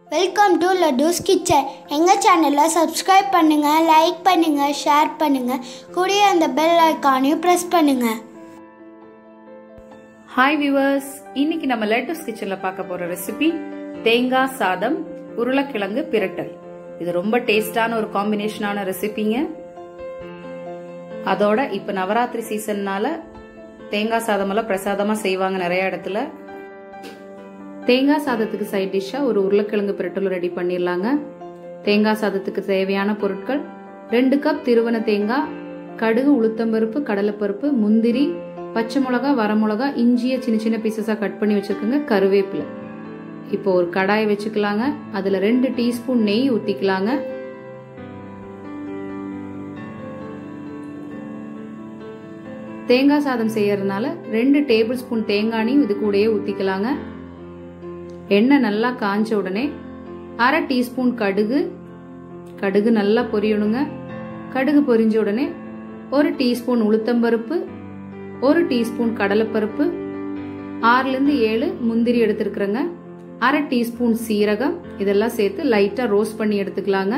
welcome to லட்டூஸ் kitchen எங்கள் சேனலை subscribe பண்ணுங்கள் லைக் பண்ணுங்கள் ஷேர் பண்ணுங்கள் கூடிய அந்த பெல் ஐக்கானையும் ப்ரெஸ் பண்ணுங்கள் ஹாய் வியூவர்ஸ் இன்னைக்கு நம்ம லேட்டஸ்ட் கிச்சன்ல பார்க்க போற ரெசிபி தேங்காய் சாதம் உருளைக்கிழங்கு பிரட்டல் இது ரொம்ப டேஸ்டான ஒரு காம்பினேஷனான ரெசிபிங்க அதோட இப்ப நவராத்திரி சீசன்னால தேங்காய் சாதம் எல்லாம் பிரசாதமா செய்வாங்க நிறைய இடத்துல தேங்காய் சாதத்துக்கு சைட் டிஷ்ஷா ஒரு உருளைக்கிழங்கு பிரட்டல் ரெடி பண்ணிடலாங்க தேங்காய் சாதத்துக்கு தேவையான பொருட்கள் ரெண்டு கப் திருவன தேங்காய் கடுகு உளுத்தம்பருப்பு கடலைப்பருப்பு முந்திரி பச்சை மிளகா வரமிளகா இஞ்சியை சின்ன சின்ன பீசஸாக கட் பண்ணி வச்சுருக்கோங்க கருவேப்பிலை இப்போ ஒரு கடாய் வச்சுக்கலாங்க அதில் ரெண்டு டீஸ்பூன் நெய் ஊற்றிக்கலாங்க தேங்காய் சாதம் செய்யறதுனால ரெண்டு டேபிள் ஸ்பூன் தேங்காயும் இது கூடயே ஊற்றிக்கலாங்க எண்ணெய் நல்லா காஞ்ச உடனே அரை டீஸ்பூன் கடுகு கடுகு நல்லா பொரியணுங்க கடுகு பொரிஞ்ச உடனே ஒரு டீஸ்பூன் உளுத்தம்பருப்பு ஒரு டீஸ்பூன் கடலைப்பருப்பு ஆறுலேருந்து ஏழு முந்திரி எடுத்துருக்குறேங்க அரை டீஸ்பூன் சீரகம் இதெல்லாம் சேர்த்து லைட்டாக ரோஸ்ட் பண்ணி எடுத்துக்கலாங்க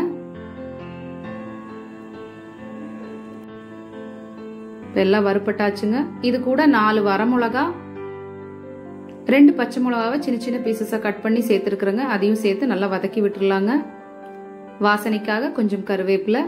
எல்லாம் வறுப்பட்டாச்சுங்க இது கூட நாலு வரமிளகா ரெண்டு பச்சை மிளகாவை சின்ன சின்ன பீசஸாக கட் பண்ணி சேர்த்துருக்குறேங்க அதையும் சேர்த்து நல்லா வதக்கி விட்டுருலாங்க வாசனைக்காக கொஞ்சம் கருவேப்பிலை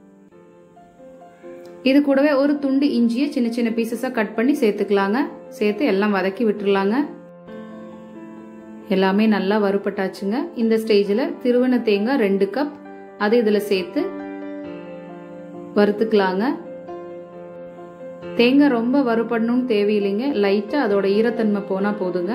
இது கூடவே ஒரு துண்டு இஞ்சியை சின்ன சின்ன பீசஸாக கட் பண்ணி சேர்த்துக்கலாங்க சேர்த்து எல்லாம் வதக்கி விட்டுருலாங்க எல்லாமே நல்லா வறுப்பட்டாச்சுங்க இந்த ஸ்டேஜில் திருவண்ண தேங்காய் ரெண்டு கப் அது இதில் சேர்த்து வறுத்துக்கலாங்க தேங்காய் ரொம்ப வறுபடணும்னு தேவையில்லைங்க லைட்டாக அதோட ஈரத்தன்மை போனால் போதுங்க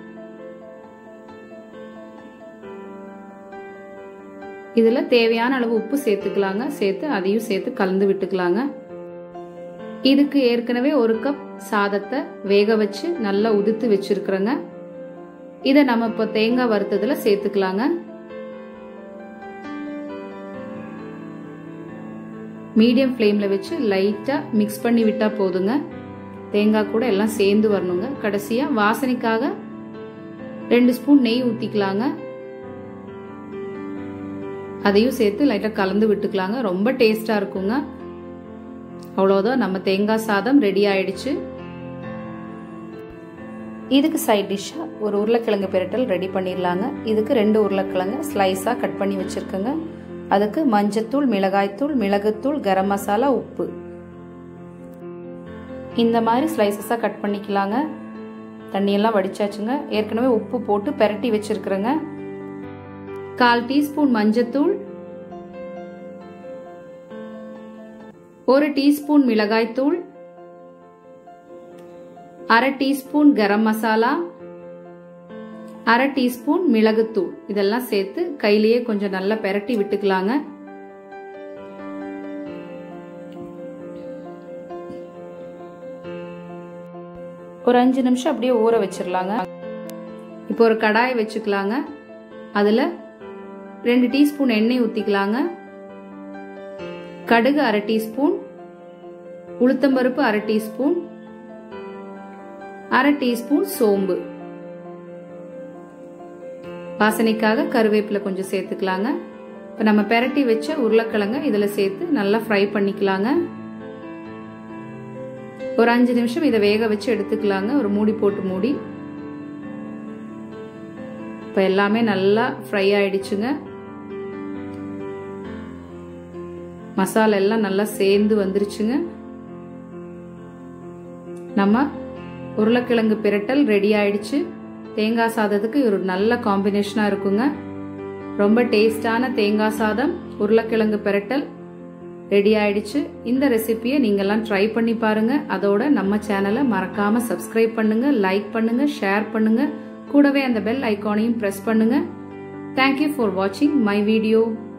இதில் தேவையான அளவு உப்பு சேர்த்துக்கலாங்க சேர்த்து அதையும் சேர்த்து கலந்து விட்டுக்கலாங்க இதுக்கு ஏற்கனவே ஒரு கப் சாதத்தை வேக வச்சு நல்லா உதிர்த்து வச்சிருக்கிறோங்க இதை நம்ம இப்போ தேங்காய் வறுத்ததுல சேர்த்துக்கலாங்க மீடியம் ஃப்ளேமில் வச்சு லைட்டாக மிக்ஸ் பண்ணி விட்டால் போதுங்க தேங்காய் கூட எல்லாம் சேர்ந்து வரணுங்க கடைசியாக வாசனைக்காக ரெண்டு ஸ்பூன் நெய் ஊற்றிக்கலாங்க அதையும் சேர்த்து லைட்டாக கலந்து விட்டுக்கலாங்க ரொம்ப டேஸ்டாக இருக்குங்க அவ்வளோதான் நம்ம தேங்காய் சாதம் ரெடி ஆயிடுச்சு இதுக்கு சைட் டிஷ்ஷாக ஒரு உருளைக்கிழங்கு பெரட்டல் ரெடி பண்ணிடலாங்க இதுக்கு ரெண்டு உருளைக்கிழங்கு ஸ்லைஸாக கட் பண்ணி வச்சுருக்கேங்க அதுக்கு மஞ்சத்தூள் மிளகாய்த்தூள் மிளகுத்தூள் கரம் மசாலா உப்பு இந்த மாதிரி ஸ்லைசஸாக கட் பண்ணிக்கலாங்க தண்ணியெல்லாம் வடிச்சாச்சுங்க ஏற்கனவே உப்பு போட்டு பெரட்டி வச்சுருக்குறேங்க கால் டீஸ்பூன் மஞ்சத்தூள் ஒரு டீஸ்பூன் மிளகாய்த்தூள் அரை டீஸ்பூன் கரம் மசாலா அரை டீஸ்பூன் மிளகுத்தூள் இதெல்லாம் சேர்த்து கையிலேயே கொஞ்சம் நல்லா பெரட்டி விட்டுக்கலாங்க ஒரு அஞ்சு நிமிஷம் அப்படியே ஊற வச்சிடலாங்க இப்போ ஒரு கடாயை வச்சுக்கலாங்க அதில் ரெண்டு டீஸ்பூன் எண்ணெய் ஊற்றிக்கலாங்க கடுகு அரை டீஸ்பூன் உளுத்தம்பருப்பு அரை டீஸ்பூன் அரை டீஸ்பூன் சோம்பு வாசனைக்காக கருவேப்பிலை கொஞ்சம் சேர்த்துக்கலாங்க இப்போ நம்ம பெரட்டி வச்ச உருளைக்கிழங்க இதில் சேர்த்து நல்லா ஃப்ரை பண்ணிக்கலாங்க ஒரு அஞ்சு நிமிஷம் இதை வேக வச்சு எடுத்துக்கலாங்க ஒரு மூடி போட்டு மூடி இப்போ எல்லாமே நல்லா ஃப்ரை ஆயிடுச்சுங்க மசாலா எல்லாம் நல்லா சேர்ந்து வந்துருச்சுங்க நம்ம உருளைக்கிழங்கு பிரட்டல் ரெடி ஆயிடுச்சு தேங்காய் சாதத்துக்கு ஒரு நல்ல காம்பினேஷனாக இருக்குங்க ரொம்ப டேஸ்டான தேங்காய் சாதம் உருளைக்கிழங்கு பிரட்டல் ரெடி ஆயிடுச்சு இந்த ரெசிபியை நீங்கள்லாம் ட்ரை பண்ணி பாருங்க அதோட நம்ம சேனலை மறக்காம சப்ஸ்கிரைப் பண்ணுங்க லைக் பண்ணுங்க ஷேர் பண்ணுங்க கூடவே அந்த பெல் ஐக்கானையும் ப்ரெஸ் பண்ணுங்க தேங்க்யூ ஃபார் வாட்சிங் மை வீடியோ